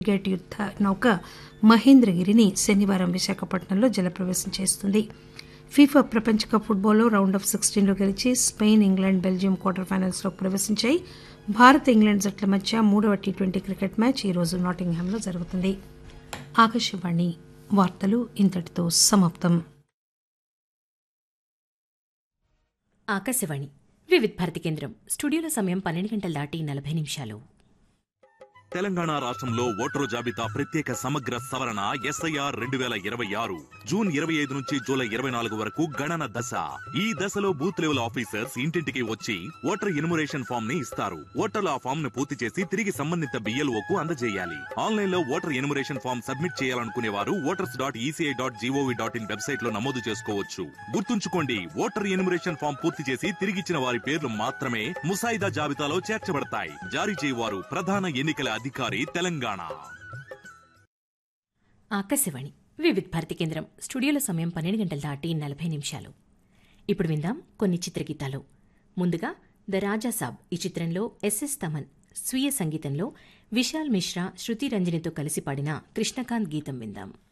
gate యుద్ద నౌక మహేంద్రగిరిని శనివారం విశాఖపట్నంలో జలప్రవేశం చేస్తుంది ఫీఫా ప్రపంచ కప్ ఫుట్బాల్లో రౌండ్ ఆఫ్ సిక్స్టీన్లో గెలిచి స్పెయిన్ ఇంగ్లాండ్ బెల్జియం క్వార్టర్ ఫైనల్స్లోకి ప్రవేశించాయి భారత్ ఇంగ్లాండ్ జట్ల మధ్య మూడవ టీ ట్వంటీ క్రికెట్ మ్యాచ్ ఈరోజు నాటింగ్హామ్లో జరుగుతుంది ఆకాశవాణి వార్తలు ఇంతటితో సమాప్తం ఆకాశవాణి వివిధ్ భారతి కేంద్రం స్టూడియోలో సమయం పన్నెండు గంటల దాటి నలభై నిమిషాలు తెలంగాణ రాష్ట్రంలో ఓటరు జాబితా ప్రత్యేక సమగ్ర సవరణ ఎస్ఐఆర్ రెండు వేల ఇరవై ఆరు జూన్ ఇరవై ఐదు నుంచి జూలై ఇరవై నాలుగు వరకు గణన దశ ఈ దశలో బూత్ లెవెల్ ఆఫీసర్స్ ఇంటింటికి వచ్చి ఓటర్ ఎన్యుమరేషన్ ఫామ్ ని ఇస్తారు ఓటర్లు ఆ ఫామ్ ను పూర్తి చేసి తిరిగి సంబంధిత బిఎల్ఓకు అందజేయాలి ఆన్లైన్ లో ఓటర్ ఎన్యుమరేషన్ ఫామ్ సబ్మిట్ చేయాలనుకునే వారు voters dot ECI dot GOV dot in website లో నమోదు చేసుకోవచ్చు గుర్తుంచుకోండి ఓటర్ ఎన్యుమరేషన్ ఫామ్ పూర్తి చేసి తిరిగిచ్చిన వారి పేర్లు మాత్రమే ముసాయిదా జాబితాలో చేర్చబడతాయి జారీ చేయవారు ప్రధాన ఎన్నికల అధికారి తెలంగాణ ఆకాశవాణి వివిధ్ భారతి కేంద్రం స్టూడియోలో సమయం పన్నెండు గంటల దాటి నలభై నిమిషాలు ఇప్పుడు విందాం కొన్ని చిత్రగీతాలు ముందుగా ద రాజా సాబ్ ఈ చిత్రంలో ఎస్ఎస్ తమన్ స్వీయ సంగీతంలో విశాల్ మిశ్రా శృతి రంజనితో కలిసి పాడిన కృష్ణకాంత్ గీతం విందాం